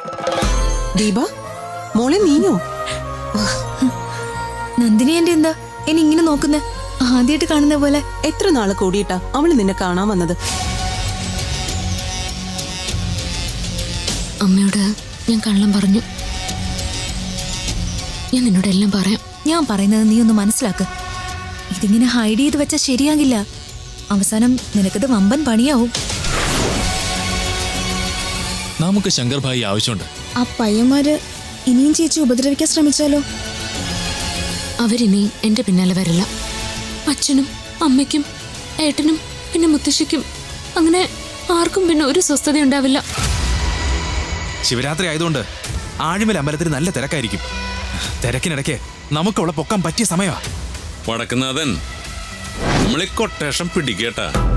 ദീപ മോളെ നീയോ നന്ദിനി എന്റെ എന്താ ഇനി ഇങ്ങനെ നോക്കുന്നേ ആദ്യമായിട്ട് കാണുന്ന പോലെ എത്ര നാള് കൂടിയിട്ടാ അവള് നിന്നെ കാണാൻ വന്നത് അമ്മയോട് ഞാൻ കള്ളം പറഞ്ഞു ഞാൻ നിന്നോട് എല്ലാം പറയാം ഞാൻ പറയുന്നത് നീ ഒന്ന് മനസ്സിലാക്ക് ഇതിങ്ങനെ ഹൈഡ് ചെയ്ത് വെച്ചാൽ ശരിയാകില്ല അവസാനം നിനക്കത് വമ്പൻ പണിയാവും നമുക്ക് ശങ്കർ ഭായി ആവശ്യമുണ്ട് ആ പയ്യന്മാര് ഇനിയും ചേച്ചി ഉപദ്രവിക്കാൻ ശ്രമിച്ചാലോ അവരിനി എന്റെ പിന്നാലെ വരില്ല അച്ഛനും അമ്മയ്ക്കും ഏട്ടനും പിന്നെ മുത്തശ്ശിക്കും അങ്ങനെ ആർക്കും പിന്നെ ഒരു സ്വസ്ഥത ഉണ്ടാവില്ല ശിവരാത്രി ആയതുകൊണ്ട് ആഴിമൽ അമ്പലത്തിൽ നല്ല തിരക്കായിരിക്കും തിരക്കിനിടയ്ക്ക് നമുക്ക് അവളെ പൊക്കാൻ പറ്റിയ സമയമാ വടക്കുന്നാഥൻ നമ്മളെ കൊട്ടേഷൻ പിടിക്കേട്ടാ